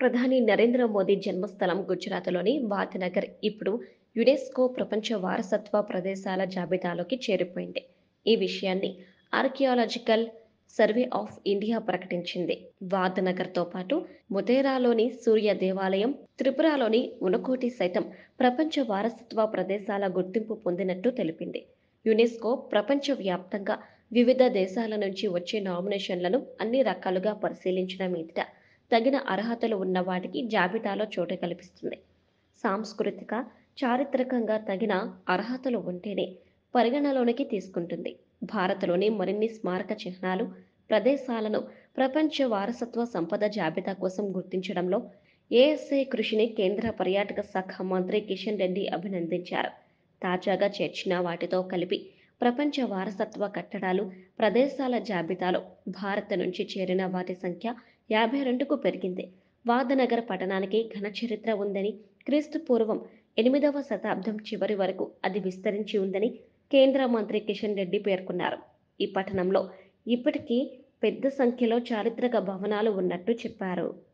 ప్రధాని నరేంద్ర మోదీ జన్మస్థలం గుజరాత్లోని వాద్నగర్ ఇప్పుడు యునెస్కో ప్రపంచ వారసత్వ ప్రదేశాల జాబితాలోకి చేరిపోయింది ఈ విషయాన్ని ఆర్కియాలజికల్ సర్వే ఆఫ్ ఇండియా ప్రకటించింది వాద్నగర్తో పాటు మొతేరాలోని సూర్య దేవాలయం త్రిపురలోని ఉనకోటి సైతం ప్రపంచ వారసత్వ ప్రదేశాల గుర్తింపు పొందినట్టు తెలిపింది యునెస్కో ప్రపంచవ్యాప్తంగా వివిధ దేశాల నుంచి వచ్చే నామినేషన్లను అన్ని రకాలుగా పరిశీలించిన మీదట తగిన అర్హతలు ఉన్న వాటికి జాబితాలో చోటు కల్పిస్తుంది సాంస్కృతిక చారిత్రకంగా తగిన అర్హతలు ఉంటేనే పరిగణలోనికి తీసుకుంటుంది భారత్లోని మరిన్ని స్మారక చిహ్నాలు ప్రదేశాలను ప్రపంచ వారసత్వ సంపద జాబితా కోసం గుర్తించడంలో ఏఎస్ఐ కృషిని కేంద్ర పర్యాటక శాఖ మంత్రి కిషన్ రెడ్డి అభినందించారు తాజాగా చేర్చిన వాటితో కలిపి ప్రపంచ వారసత్వ కట్టడాలు ప్రదేశాల జాబితాలో భారత్ నుంచి చేరిన వాటి సంఖ్య యాభై రెండుకు పెరిగింది వాదనగర్ పట్టణానికి ఘన చరిత్ర ఉందని క్రీస్తు పూర్వం ఎనిమిదవ శతాబ్దం చివరి వరకు అది విస్తరించి ఉందని కేంద్ర మంత్రి కిషన్ రెడ్డి పేర్కొన్నారు ఈ పట్టణంలో ఇప్పటికీ పెద్ద సంఖ్యలో చారిత్రక భవనాలు ఉన్నట్టు చెప్పారు